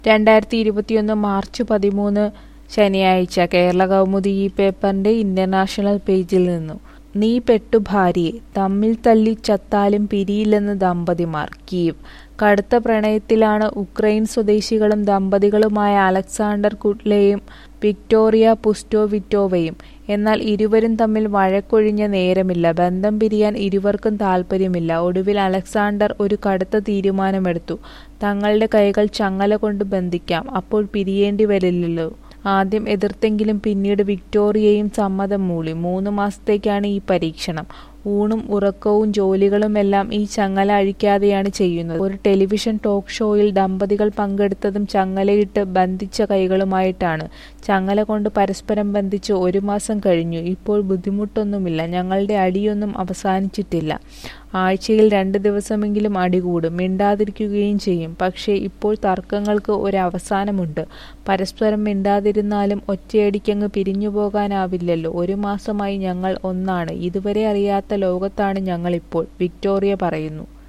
രണ്ടായിരത്തി ഇരുപത്തിയൊന്ന് മാർച്ച് പതിമൂന്ന് ശനിയാഴ്ച കേരള കൗമുദി ഈ പേപ്പറിന്റെ ഇന്റർനാഷണൽ പേജിൽ നിന്നു നീ പെട്ടു ഭാര്യയെ തമ്മിൽ തല്ലി ചത്താലും പിരിയില്ലെന്ന് ദമ്പതിമാർ കീവ് കടുത്ത പ്രണയത്തിലാണ് ഉക്രൈൻ സ്വദേശികളും ദമ്പതികളുമായ അലക്സാണ്ടർ കുട്ലെയും വിക്ടോറിയ പുസ്റ്റോവിറ്റോവയും എന്നാൽ ഇരുവരും തമ്മിൽ വഴക്കൊഴിഞ്ഞ നേരമില്ല ബന്ധം പിരിയാൻ ഇരുവർക്കും താല്പര്യമില്ല ഒടുവിൽ അലക്സാണ്ടർ ഒരു കടുത്ത തീരുമാനമെടുത്തു തങ്ങളുടെ കൈകൾ ചങ്ങല കൊണ്ട് ബന്ധിക്കാം അപ്പോൾ പിരിയേണ്ടി വരില്ലല്ലോ ആദ്യം എതിർത്തെങ്കിലും പിന്നീട് വിക്ടോറിയയും സമ്മതം മൂളി മൂന്ന് മാസത്തേക്കാണ് ഈ പരീക്ഷണം ഊണും ഉറക്കവും ജോലികളുമെല്ലാം ഈ ചങ്ങല അഴിക്കാതെയാണ് ചെയ്യുന്നത് ഒരു ടെലിവിഷൻ ടോക്ക് ഷോയിൽ ദമ്പതികൾ പങ്കെടുത്തതും ചങ്ങലയിട്ട് ബന്ധിച്ച കൈകളുമായിട്ടാണ് ചങ്ങല കൊണ്ട് പരസ്പരം ബന്ധിച്ച് ഒരു മാസം കഴിഞ്ഞു ഇപ്പോൾ ബുദ്ധിമുട്ടൊന്നുമില്ല ഞങ്ങളുടെ അടിയൊന്നും അവസാനിച്ചിട്ടില്ല ആഴ്ചയിൽ രണ്ട് ദിവസമെങ്കിലും അടികൂടും മിണ്ടാതിരിക്കുകയും ചെയ്യും പക്ഷേ ഇപ്പോൾ തർക്കങ്ങൾക്ക് ഒരു അവസാനമുണ്ട് പരസ്പരം മിണ്ടാതിരുന്നാലും ഒറ്റയടിക്കങ്ങ് പിരിഞ്ഞു പോകാനാവില്ലല്ലോ ഒരു മാസമായി ഞങ്ങൾ ഒന്നാണ് ഇതുവരെ അറിയാത്ത ലോകത്താണ് ഞങ്ങളിപ്പോൾ വിക്ടോറിയ പറയുന്നു